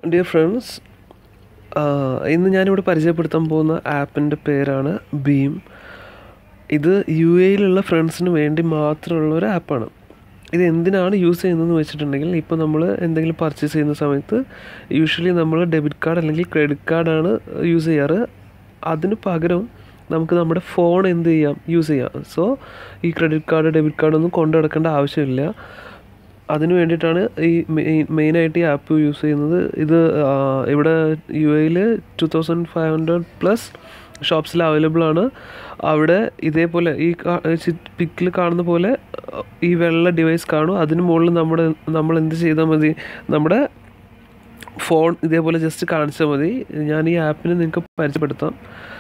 dear friends ഇന്ന് ഞാനിവിടെ പരിചയപ്പെടുത്താൻ പോകുന്ന ആപ്പിൻ്റെ പേരാണ് ബീം ഇത് യു എയിലുള്ള ഫ്രണ്ട്സിന് വേണ്ടി മാത്രമുള്ള ഒരു ആപ്പാണ് ഇത് എന്തിനാണ് യൂസ് ചെയ്യുന്നതെന്ന് വെച്ചിട്ടുണ്ടെങ്കിൽ ഇപ്പോൾ നമ്മൾ എന്തെങ്കിലും പർച്ചേസ് ചെയ്യുന്ന സമയത്ത് യൂഷ്വലി നമ്മൾ ഡെബിറ്റ് കാർഡ് അല്ലെങ്കിൽ ക്രെഡിറ്റ് കാർഡാണ് യൂസ് ചെയ്യാറ് അതിന് പകരം നമുക്ക് നമ്മുടെ ഫോൺ എന്ത് ചെയ്യാം യൂസ് ചെയ്യാം സോ ഈ ക്രെഡിറ്റ് കാർഡ് ഡെബിറ്റ് കാർഡ് ഒന്നും കൊണ്ടു നടക്കേണ്ട ആവശ്യമില്ല അതിന് വേണ്ടിയിട്ടാണ് ഈ മെയിൻ മെയിനായിട്ട് ഈ ആപ്പ് യൂസ് ചെയ്യുന്നത് ഇത് ആ, ഇവിടെ യു എയിൽ two thousand five hundred plus ഷോപ്സിൽ അവൈലബിൾ ആണ് അവിടെ ഇതേപോലെ ഈ പിക്കിൽ കാണുന്ന പോലെ ഈ വെള്ള ഡിവൈസ് കാണും അതിന് മുകളിൽ നമ്മുടെ നമ്മൾ എന്ത് ചെയ്താൽ മതി നമ്മുടെ ഫോൺ ഇതേപോലെ ജസ്റ്റ് കാണിച്ചാൽ മതി ഞാൻ ഈ ആപ്പിനെ നിങ്ങൾക്ക് പരിചയപ്പെടുത്താം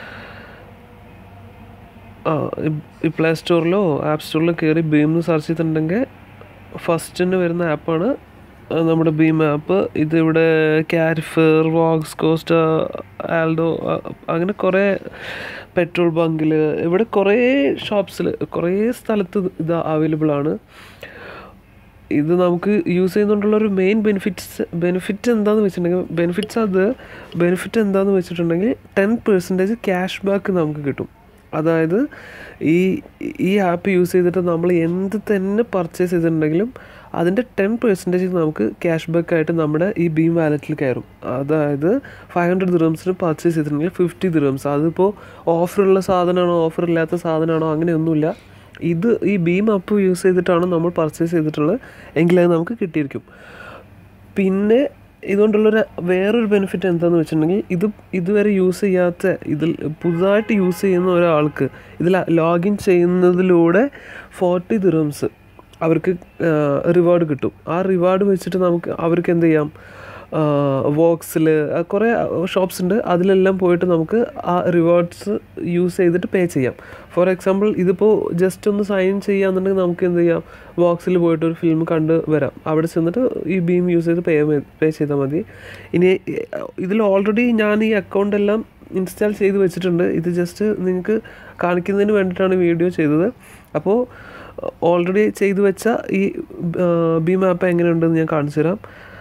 ആ ഈ- ഈ പ്ലേ സ്റ്റോറിലോ ആപ്പ് സ്റ്റോറിലോ കയറി ബീം എന്ന് സെർച്ച് ചെയ്തിട്ടുണ്ടെങ്കിൽ ഫസ്റ്റിന് വരുന്ന ആപ്പാണ് ആ, നമ്മുടെ ബീം ആപ്പ് ഇതിവിടെ കാരിഫർ വോക്സ് കോസ്റ്റ ആൽഡോ ആ, അങ്ങനെ കുറേ പെട്രോൾ ബങ്കിൽ ഇവിടെ കുറേ ഷോപ്സിൽ കുറേ സ്ഥലത്ത് ഇത് അവൈലബിൾ ആണ് ഇത് നമുക്ക് യൂസ് ചെയ്യുന്നതുകൊണ്ടുള്ള ഒരു മെയിൻ ബെനിഫിറ്റ്സ് ബെനിഫിറ്റ് എന്താണെന്ന് വെച്ചിട്ടുണ്ടെങ്കിൽ ബെനിഫിറ്റ്സ് അത് ബെനിഫിറ്റ് എന്താണെന്ന് വെച്ചിട്ടുണ്ടെങ്കിൽ ടെൻ പെർസെൻറ്റേജ് ക്യാഷ് ബാക്ക് നമുക്ക് കിട്ടും അതായത് ഈ ഈ ആപ്പ് യൂസ് ചെയ്തിട്ട് നമ്മൾ എന്ത് തന്നെ പർച്ചേസ് ചെയ്തിട്ടുണ്ടെങ്കിലും അതിൻ്റെ ടെൻ പെർസെൻറ്റേജ് നമുക്ക് ക്യാഷ് ബാക്ക് ആയിട്ട് നമ്മുടെ ഈ ബീം വാലറ്റിൽ കയറും അതായത് ഫൈവ് ഹൺഡ്രഡ് ദിറംസിന് പർച്ചേസ് ചെയ്തിട്ടുണ്ടെങ്കിൽ ഫിഫ്റ്റി ദിറംസ് അതിപ്പോൾ ഓഫറുള്ള സാധനമാണോ ഓഫർ ഇല്ലാത്ത സാധനമാണോ അങ്ങനെയൊന്നുമില്ല ഇത് ഈ ബീം ആപ്പ് യൂസ് ചെയ്തിട്ടാണ് നമ്മൾ പർച്ചേസ് ചെയ്തിട്ടുള്ളത് എങ്കിൽ അത് നമുക്ക് കിട്ടിയിരിക്കും പിന്നെ ഇതുകൊണ്ടുള്ളൊരു വേറൊരു ബെനിഫിറ്റ് എന്താണെന്ന് വെച്ചിട്ടുണ്ടെങ്കിൽ ഇത് ഇതുവരെ യൂസ് ചെയ്യാത്ത ഇതിൽ പുതുതായിട്ട് യൂസ് ചെയ്യുന്ന ഒരാൾക്ക് ഇതിൽ ലോഗിൻ ചെയ്യുന്നതിലൂടെ ഫോർട്ടി ദിറംസ് അവർക്ക് റിവാർഡ് കിട്ടും ആ റിവാർഡ് വെച്ചിട്ട് നമുക്ക് അവർക്ക് എന്ത് ചെയ്യാം വോക്സിൽ കുറേ ഷോപ്സ് ഉണ്ട് അതിലെല്ലാം പോയിട്ട് നമുക്ക് ആ റിവാർഡ്സ് യൂസ് ചെയ്തിട്ട് പേ ചെയ്യാം ഫോർ എക്സാമ്പിൾ ഇതിപ്പോൾ ജസ്റ്റ് ഒന്ന് സൈൻ ചെയ്യാന്നുണ്ടെങ്കിൽ നമുക്ക് എന്ത് ചെയ്യാം വോക്സിൽ പോയിട്ട് ഒരു ഫിലിം കണ്ട് വരാം അവിടെ ചെന്നിട്ട് ഈ ബീം യൂസ് ചെയ്ത് പേ പേ ചെയ്താൽ മതി ഇനി ഇതിൽ ഓൾറെഡി ഞാൻ ഈ അക്കൗണ്ട് എല്ലാം ഇൻസ്റ്റാൾ ചെയ്ത് വെച്ചിട്ടുണ്ട് ഇത് ജസ്റ്റ് നിങ്ങൾക്ക് കാണിക്കുന്നതിന് വേണ്ടിയിട്ടാണ് വീഡിയോ ചെയ്തത് അപ്പോൾ ഓൾറെഡി ചെയ്തു വെച്ച ഈ ബീം ആപ്പ് എങ്ങനെയുണ്ടെന്ന് ഞാൻ കാണിച്ചു തരാം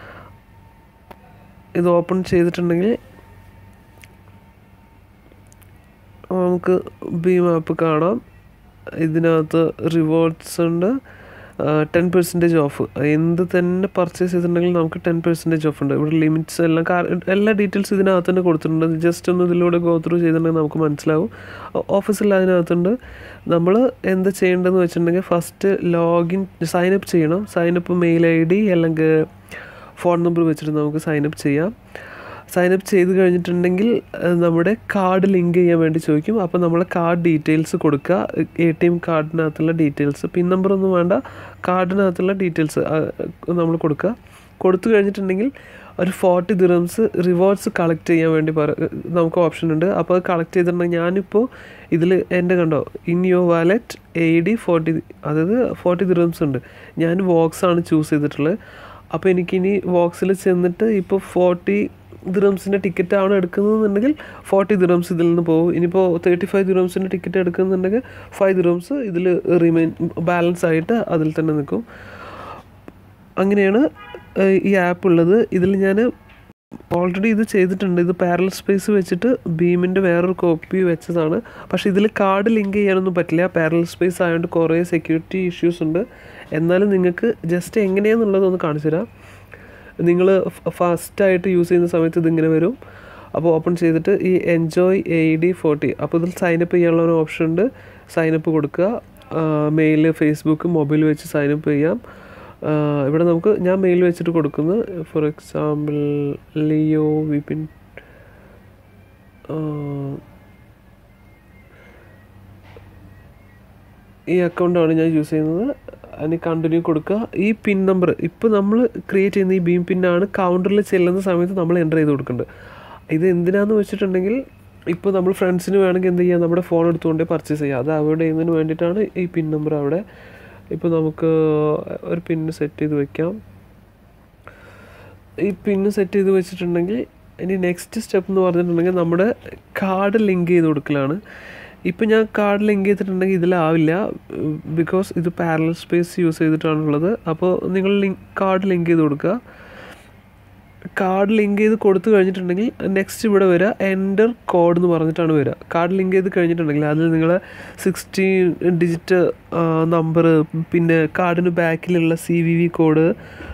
ഇത് ഓപ്പൺ ചെയ്തിട്ടുണ്ടെങ്കിൽ നമുക്ക് ബീം ആപ്പ് കാണാം ഇതിനകത്ത് റിവാർഡ്സ് ഉണ്ട് ടെൻ പെർസെൻറ്റേജ് ഓഫ് എന്ത് തന്നെ പർച്ചേസ് ചെയ്തിട്ടുണ്ടെങ്കിൽ നമുക്ക് ടെൻ പെർസെൻറ്റേജ് ഓഫ് ഉണ്ട് ഇവിടെ ലിമിറ്റ്സ് എല്ലാം കാ- എല്ലാ ഡീറ്റെയിൽസ് ഇതിനകത്ത് തന്നെ കൊടുത്തിട്ടുണ്ട് ജസ്റ്റ് ഒന്ന് ഇതിലൂടെ ഗോ ത്രൂ ചെയ്തിട്ടുണ്ടെങ്കിൽ നമുക്ക് മനസ്സിലാവും ഓഫീസിൽ അതിനകത്തുണ്ട് നമ്മൾ എന്ത് ചെയ്യേണ്ടതെന്ന് വെച്ചിട്ടുണ്ടെങ്കിൽ ഫസ്റ്റ് ലോഗിൻ സൈനപ്പ് ചെയ്യണം സൈനപ്പ് മെയിൽ ഐ ഡി അല്ലെങ്കിൽ ഫോൺ നമ്പർ വെച്ചിട്ട് നമുക്ക് സൈനപ്പ് ചെയ്യാം സൈനപ്പ് ചെയ്ത് കഴിഞ്ഞിട്ടുണ്ടെങ്കിൽ അഹ് നമ്മുടെ കാർഡ് ലിങ്ക് ചെയ്യാൻ വേണ്ടി ചോദിക്കും അപ്പോൾ നമ്മൾ കാർഡ് ഡീറ്റെയിൽസ് കൊടുക്കുക എ ടി എം കാർഡിനകത്തുള്ള ഡീറ്റെയിൽസ് പിൻ നമ്പറൊന്നും വേണ്ട കാർഡിനകത്തുള്ള ഡീറ്റെയിൽസ് നമ്മൾ കൊടുക്കുക കൊടുത്തു കഴിഞ്ഞിട്ടുണ്ടെങ്കിൽ ഒരു ഫോർട്ടി ദിറംസ് റിവാർഡ്സ് കളക്ട് ചെയ്യാൻ വേണ്ടി പറ നമുക്ക് ഓപ്ഷൻ ഉണ്ട് അപ്പോൾ അത് കളക്ട് ചെയ്തിട്ടുണ്ടെങ്കിൽ ഞാനിപ്പോൾ ഇതിൽ എൻ്റെ കണ്ടോ in your wallet A D forty അതായത് ഫോർട്ടി ദിറംസ് ഉണ്ട് ഞാൻ വോക്സ് ആണ് ചൂസ് ചെയ്തിട്ടുള്ളത് അപ്പോൾ എനിക്കിനി വോക്സിൽ ചെന്നിട്ട് ഇപ്പോൾ ഫോർട്ടി ദിറംസിൻ്റെ ടിക്കറ്റ് ആണ് എടുക്കുന്നതെന്നുണ്ടെങ്കിൽ ഫോർട്ടി ദിറംസ് ഇതിൽ നിന്ന് പോകും ഇനിയിപ്പോൾ തേർട്ടി ഫൈവ് ദിറംസിൻ്റെ ടിക്കറ്റ് എടുക്കുന്നുണ്ടെങ്കിൽ ഫൈവ് ദിറംസ് ഇതിൽ റിമൈൻ ബാലൻസ് ആയിട്ട് അതിൽ തന്നെ നിൽക്കും അങ്ങനെയാണ് ഏഹ്, ഈ ആപ്പ് ഉള്ളത് ഇതിൽ ഞാൻ ഓൾറെഡി ഇത് ചെയ്തിട്ടുണ്ട് ഇത് പാരൽ സ്പേസ് വെച്ചിട്ട് ബീമിൻ്റെ വേറൊരു കോപ്പി വെച്ചതാണ് പക്ഷേ ഇതിൽ കാർഡ് ലിങ്ക് ചെയ്യാനൊന്നും പറ്റില്ല പാരൽ സ്പേസ് ആയതുകൊണ്ട് കുറേ സെക്യൂരിറ്റി ഇഷ്യൂസ് ഉണ്ട് എന്നാലും നിങ്ങൾക്ക് ജസ്റ്റ് എങ്ങനെയാണെന്നുള്ളതൊന്ന് കാണിച്ചു തരാം നിങ്ങൾ ഫസ്റ്റായിട്ട് യൂസ് ചെയ്യുന്ന സമയത്ത് ഇതിങ്ങനെ വരും അപ്പോൾ ഓപ്പൺ ചെയ്തിട്ട് ഈ എൻജോയ് എ ഡി ഫോർട്ടി അപ്പോൾ ഇതിൽ സൈനപ്പ് ചെയ്യാനുള്ള ഒരു ഓപ്ഷൻ ഉണ്ട് സൈനപ്പ് കൊടുക്കുക മെയിൽ ഫേസ്ബുക്ക് മൊബൈൽ വെച്ച് സൈനപ്പ് ചെയ്യാം ആ, ഇവിടെ നമുക്ക് ഞാൻ മെയിൽ വെച്ചിട്ട് കൊടുക്കുന്നു ഫോർ എക്സാമ്പിൾ ലിയോ വിപിൻ ആ, ഈ അക്കൗണ്ടാണ് ഞാൻ യൂസ് ചെയ്യുന്നത് അതിന് കണ്ടിന്യൂ കൊടുക്കുക ഈ പിൻ നമ്പർ ഇപ്പോൾ നമ്മൾ ക്രിയേറ്റ് ചെയ്യുന്ന ഈ ബീം പിന്നാണ് കൗണ്ടറിൽ ചെല്ലുന്ന സമയത്ത് നമ്മൾ എൻ്റർ ചെയ്ത് കൊടുക്കേണ്ടത് ഇത് എന്തിനാന്ന് വെച്ചിട്ടുണ്ടെങ്കിൽ ഇപ്പോൾ നമ്മൾ ഫ്രണ്ട്സിന് വേണമെങ്കിൽ എന്ത് ചെയ്യാം നമ്മുടെ ഫോൺ എടുത്തുകൊണ്ട് പർച്ചേസ് ചെയ്യാം അത് അവോയ്ഡ് ചെയ്യുന്നതിന് വേണ്ടിയിട്ടാണ് ഈ പിൻ നമ്പർ അവിടെ ഇപ്പോൾ നമുക്ക് ഒരു പിന്ന് സെറ്റ് ചെയ്ത് വെക്കാം ഈ പിന്ന് സെറ്റ് ചെയ്ത് വെച്ചിട്ടുണ്ടെങ്കിൽ ഇനി നെക്സ്റ്റ് സ്റ്റെപ്പ് എന്ന് പറഞ്ഞിട്ടുണ്ടെങ്കിൽ നമ്മുടെ കാർഡ് ലിങ്ക് ചെയ്ത് കൊടുക്കലാണ് ഇപ്പം ഞാൻ കാർഡ് ലിങ്ക് ചെയ്തിട്ടുണ്ടെങ്കിൽ ഇതിലാവില്ല ബിക്കോസ് ഇത് പാരലൽ സ്പേസ് യൂസ് ചെയ്തിട്ടാണുള്ളത് അപ്പോൾ നിങ്ങൾ ലിങ്ക് കാർഡ് ലിങ്ക് ചെയ്ത് കൊടുക്കുക കാർഡ് ലിങ്ക് ചെയ്ത് കൊടുത്തു കഴിഞ്ഞിട്ടുണ്ടെങ്കിൽ നെക്സ്റ്റ് ഇവിടെ വരിക എൻ്റർ കോഡ് എന്ന് പറഞ്ഞിട്ടാണ് വരിക കാർഡ് ലിങ്ക് ചെയ്ത് കഴിഞ്ഞിട്ടുണ്ടെങ്കിൽ അതിൽ നിങ്ങൾ സിക്സ്റ്റീൻ ഡിജിറ്റ് നമ്പർ പിന്നെ കാർഡിന് ബാക്കിലുള്ള C V V code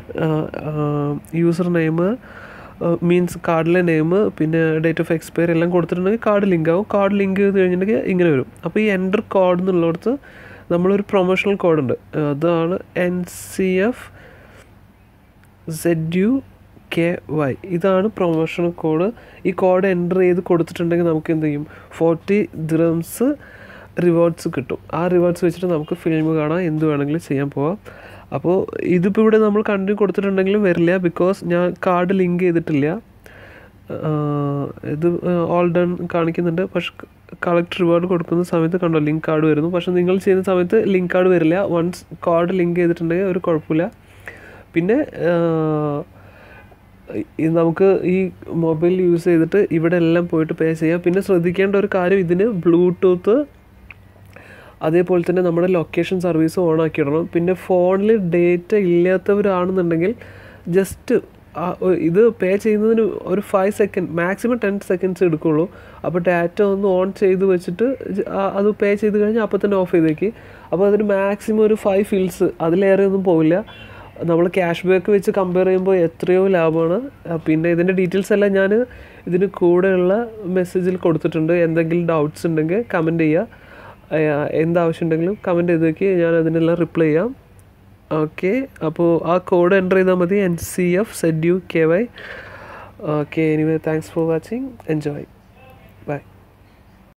user name means കാർഡിലെ നെയിം പിന്നെ ഡേറ്റ് ഓഫ് എക്സ്പയർ എല്ലാം കൊടുത്തിട്ടുണ്ടെങ്കിൽ കാർഡ് ലിങ്ക് ആവും കാർഡ് ലിങ്ക് ചെയ്ത് കഴിഞ്ഞിട്ടുണ്ടെങ്കിൽ ഇങ്ങനെ വരും അപ്പോൾ ഈ എൻ്റർ കോഡ് എന്നുള്ളിടത്ത് നമ്മളൊരു പ്രൊമോഷണൽ കോഡ് ഉണ്ട് അതാണ് N C F Z U K Y ഇതാണ് പ്രൊമോഷണൽ കോഡ് ഈ കോഡ് എൻ്റർ ചെയ്ത് കൊടുത്തിട്ടുണ്ടെങ്കിൽ നമുക്ക് എന്ത് ചെയ്യും ഫോർട്ടി ദ്രംസ് റിവാർഡ്സ് കിട്ടും ആ റിവാർഡ്സ് വെച്ചിട്ട് നമുക്ക് ഫിലിം കാണാം എന്ത് വേണമെങ്കിലും ചെയ്യാൻ പോവാം അപ്പോൾ ഇതിപ്പോൾ ഇവിടെ നമ്മൾ കണ്ടിന്യൂ കൊടുത്തിട്ടുണ്ടെങ്കിലും വരില്ല ബിക്കോസ് ഞാൻ കാർഡ് ലിങ്ക് ചെയ്തിട്ടില്ല ഇത് ഓൾ ഡൺ കാണിക്കുന്നുണ്ട് പക്ഷെ കളക്ട് റിവാർഡ് കൊടുക്കുന്ന സമയത്ത് കണ്ടോ ലിങ്ക് കാർഡ് വരുന്നു പക്ഷെ നിങ്ങൾ ചെയ്യുന്ന സമയത്ത് ലിങ്ക് കാർഡ് വരില്ല വൺസ് കാർഡ് ലിങ്ക് ചെയ്തിട്ടുണ്ടെങ്കിൽ ഒരു കുഴപ്പമില്ല പിന്നെ നമുക്ക് ഈ മൊബൈൽ യൂസ് ചെയ്തിട്ട് ഇവിടെ എല്ലാം പോയിട്ട് പേ ചെയ്യാം പിന്നെ ശ്രദ്ധിക്കേണ്ട ഒരു കാര്യം ഇതിന് ബ്ലൂടൂത്ത് അതേപോലെ തന്നെ നമ്മുടെ ലൊക്കേഷൻ സർവീസ് ഓൺ ആക്കിയിടണം പിന്നെ ഫോണിൽ ഡേറ്റ ഇല്ലാത്തവരാണെന്നുണ്ടെങ്കിൽ ജസ്റ്റ് ഇത് പേ ചെയ്യുന്നതിന് ഒരു five second maximum ten seconds എടുക്കുള്ളൂ അപ്പോൾ ഡാറ്റ ഒന്ന് ഓൺ ചെയ്ത് വെച്ചിട്ട് അത് പേ ചെയ്ത് കഴിഞ്ഞാൽ അപ്പോൾ തന്നെ ഓഫ് ചെയ്തേക്ക് അപ്പോൾ അതിന് മാക്സിമം ഒരു ഫൈവ് ഫിൽസ് അതിലേറെ ഒന്നും പോവില്ല നമ്മൾ ക്യാഷ് ബാക്ക് വെച്ച് കമ്പയർ ചെയ്യുമ്പോൾ എത്രയോ ലാഭമാണ് പിന്നെ ഇതിൻ്റെ ഡീറ്റെയിൽസ് എല്ലാം ഞാൻ ഇതിന് കൂടെയുള്ള മെസ്സേജിൽ കൊടുത്തിട്ടുണ്ട് എന്തെങ്കിലും ഡൗട്ട്സ് ഉണ്ടെങ്കിൽ കമൻറ്റ് ചെയ്യുക എന്താവശ്യം ഉണ്ടെങ്കിലും കമൻറ്റ് ചെയ്ത് നോക്കി ഞാൻ അതിനെല്ലാം റിപ്ലൈ ചെയ്യാം ഓക്കെ അപ്പോൾ ആ കോഡ് എൻ്റർ ചെയ്താൽ മതി N C F Z U K Y okay anyway thanks for watching enjoy